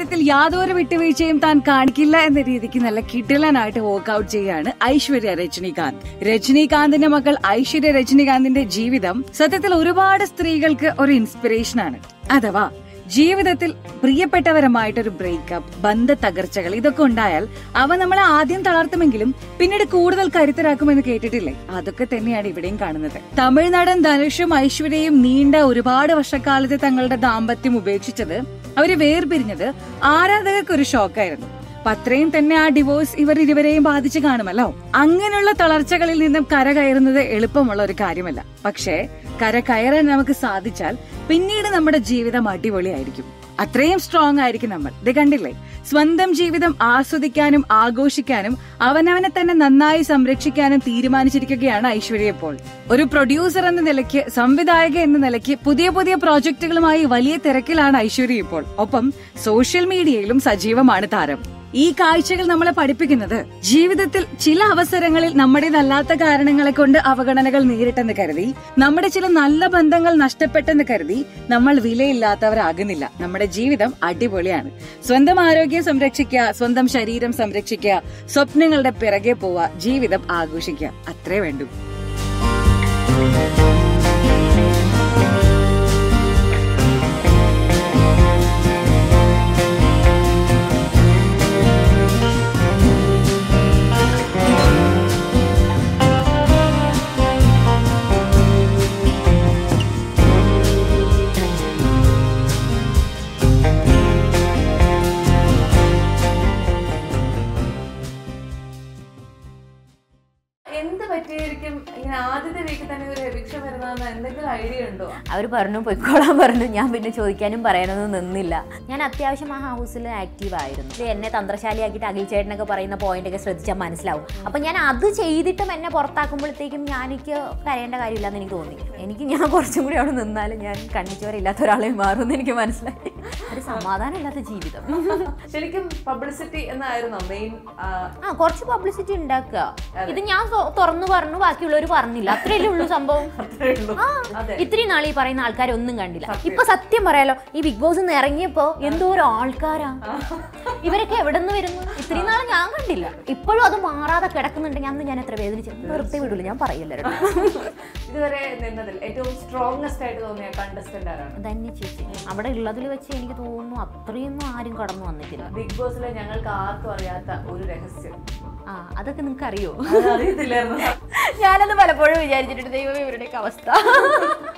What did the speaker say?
കാര്യത്തിൽ യാതൊരു വിട്ടുവീഴ്ചയും താൻ കാണിക്കില്ല എന്ന രീതിക്ക് നല്ല കിടിലനായിട്ട് വർക്ക്ഔട്ട് ചെയ്യാണ് ഐശ്വര്യ രജനീകാന്ത് രജനീകാന്തിന്റെ മകൾ ഐശ്വര്യ രജനീകാന്തിന്റെ ജീവിതം സത്യത്തിൽ ഒരുപാട് സ്ത്രീകൾക്ക് ഒരു ഇൻസ്പിറേഷൻ ആണ് അഥവാ ജീവിതത്തിൽ പ്രിയപ്പെട്ടവരുമായിട്ടൊരു ബ്രേക്കപ്പ് ബന്ധ തകർച്ചകൾ ഇതൊക്കെ ഉണ്ടായാൽ അവ നമ്മളെ ആദ്യം തളർത്തുമെങ്കിലും പിന്നീട് കൂടുതൽ കരുത്തരാക്കുമെന്ന് കേട്ടിട്ടില്ലേ അതൊക്കെ തന്നെയാണ് ഇവിടെയും കാണുന്നത് തമിഴ് നടൻ ധനുഷും ഐശ്വര്യയും നീണ്ട ഒരുപാട് വർഷക്കാലത്ത് തങ്ങളുടെ ദാമ്പത്യം ഉപേക്ഷിച്ചത് അവര് വേർപിരിഞ്ഞത് ആരാധകർക്ക് ഒരു ഷോക്കായിരുന്നു അപ്പൊ അത്രയും തന്നെ ആ ഡിവോഴ്സ് ഇവർ ഇരുവരെയും ബാധിച്ചു കാണുമല്ലോ അങ്ങനെയുള്ള തളർച്ചകളിൽ നിന്നും കര കയറുന്നത് എളുപ്പമുള്ള ഒരു കാര്യമല്ല പക്ഷേ കര കയറാൻ നമുക്ക് സാധിച്ചാൽ പിന്നീട് നമ്മുടെ ജീവിതം അടിപൊളിയായിരിക്കും അത്രയും സ്ട്രോങ് ആയിരിക്കും നമ്മൾ ഇത് കണ്ടില്ലേ സ്വന്തം ജീവിതം ആസ്വദിക്കാനും ആഘോഷിക്കാനും അവനവനെ തന്നെ നന്നായി സംരക്ഷിക്കാനും തീരുമാനിച്ചിരിക്കുകയാണ് ഐശ്വര്യ ഇപ്പോൾ ഒരു പ്രൊഡ്യൂസർ എന്ന നിലയ്ക്ക് സംവിധായക എന്ന നിലയ്ക്ക് പുതിയ പുതിയ പ്രോജക്റ്റുകളുമായി വലിയ തിരക്കിലാണ് ഐശ്വര്യ ഇപ്പോൾ ഒപ്പം സോഷ്യൽ മീഡിയയിലും സജീവമാണ് താരം ഈ കാഴ്ചകൾ നമ്മളെ പഠിപ്പിക്കുന്നത് ജീവിതത്തിൽ ചില അവസരങ്ങളിൽ നമ്മുടേതല്ലാത്ത കാരണങ്ങളെ കൊണ്ട് അവഗണനകൾ നേരിട്ടെന്ന് കരുതി നമ്മുടെ ചില നല്ല ബന്ധങ്ങൾ നഷ്ടപ്പെട്ടെന്ന് കരുതി നമ്മൾ വിലയില്ലാത്തവരാകുന്നില്ല നമ്മുടെ ജീവിതം അടിപൊളിയാണ് സ്വന്തം ആരോഗ്യം സംരക്ഷിക്കുക സ്വന്തം ശരീരം സംരക്ഷിക്കുക സ്വപ്നങ്ങളുടെ പിറകെ പോവുക ജീവിതം ആഘോഷിക്കുക അത്രേ വേണ്ടൂ എന്ത് പറ്റിയായിരിക്കും ഇങ്ങനെ ആദ്യത്തെ വീക്കിൽ തന്നെ ഒരു എവിക്ഷൻ വരുന്നതെന്ന് എന്തെങ്കിലും ഐഡിയ ഉണ്ടോ അവർ പറഞ്ഞു പൊയ്ക്കോളാൻ പറഞ്ഞു ഞാൻ പിന്നെ ചോദിക്കാനും പറയാനൊന്നും നിന്നില്ല ഞാൻ അത്യാവശ്യം ആ ഹൗസിൽ ആക്റ്റീവ് ആയിരുന്നു ഇത് എന്നെ തന്ത്രശാലിയാക്കിയിട്ട് അഖിൽ ചേട്ടനൊക്കെ പറയുന്ന പോയിന്റ് ഒക്കെ ശ്രദ്ധിച്ചാൽ മനസ്സിലാവും അപ്പം ഞാൻ അത് ചെയ്തിട്ടും എന്നെ പുറത്താക്കുമ്പോഴത്തേക്കും ഞാൻ എനിക്ക് കരയേണ്ട കാര്യമില്ലെന്ന് എനിക്ക് തോന്നി എനിക്ക് ഞാൻ കുറച്ചും കൂടി അവിടെ നിന്നാലും ഞാൻ കണ്ണിച്ചോരില്ലാത്ത ഒരാളെ മാറുമെന്ന് എനിക്ക് മനസ്സിലായി ഒരു സമാധാനമില്ലാത്ത ജീവിതം ശരിക്കും പബ്ലിസിറ്റി എന്നായിരുന്നു മെയിൻ ആ കുറച്ച് പബ്ലിസിറ്റി ഉണ്ടാക്കുക ഇത് ഞാൻ തൊ- തുറന്നു പറഞ്ഞു ബാക്കിയുള്ളവർ പറഞ്ഞില്ല അത്രയല്ലേ ഉള്ളൂ സംഭവം ആ, ഇത്രയും നാൾ ഈ പറയുന്ന ആൾക്കാരെ ഒന്നും കണ്ടില്ല ഇപ്പൊ സത്യം പറയാലോ ഈ ബിഗ് ബോസ് നിന്ന് ഇറങ്ങിയപ്പോ എന്തോരം ആൾക്കാരാ ഇവരൊക്കെ എവിടെ നിന്ന് വരുന്നു ഇത്രയും നാൾ ഞാൻ കണ്ടില്ല ഇപ്പോഴും അത് മാറാതെ കിടക്കുന്നുണ്ടെങ്കിൽ അന്ന് ഞാൻ എത്ര വേദനിച്ചു വെറുതെ വിടില്ല ഞാൻ പറയില്ല ഇതുവരെ നിന്നതിൽ ഏറ്റവും സ്ട്രോങ്സ്റ്റ് ആയിട്ട് തോന്നിയ കണ്ടസ്റ്റന്റ് ആരാണ് തന്നെ ചേച്ചി അവിടെ ഉള്ളതിൽ വെച്ച് എനിക്ക് തോന്നുന്നു അത്രയൊന്നും ആരും കടന്നു വന്നിട്ടില്ല ബിഗ് ബോസിലെ ഞങ്ങൾക്ക് ആർക്കും അറിയാത്ത ഒരു രഹസ്യം ആ അതൊക്കെ നിങ്ങൾക്ക് അറിയോ അത് അറിയത്തില്ലായിരുന്നു ഞാനത് പലപ്പോഴും വിചാരിച്ചിട്ടുണ്ട് ദൈവം ഇവരുടെയൊക്കെ അവസ്ഥ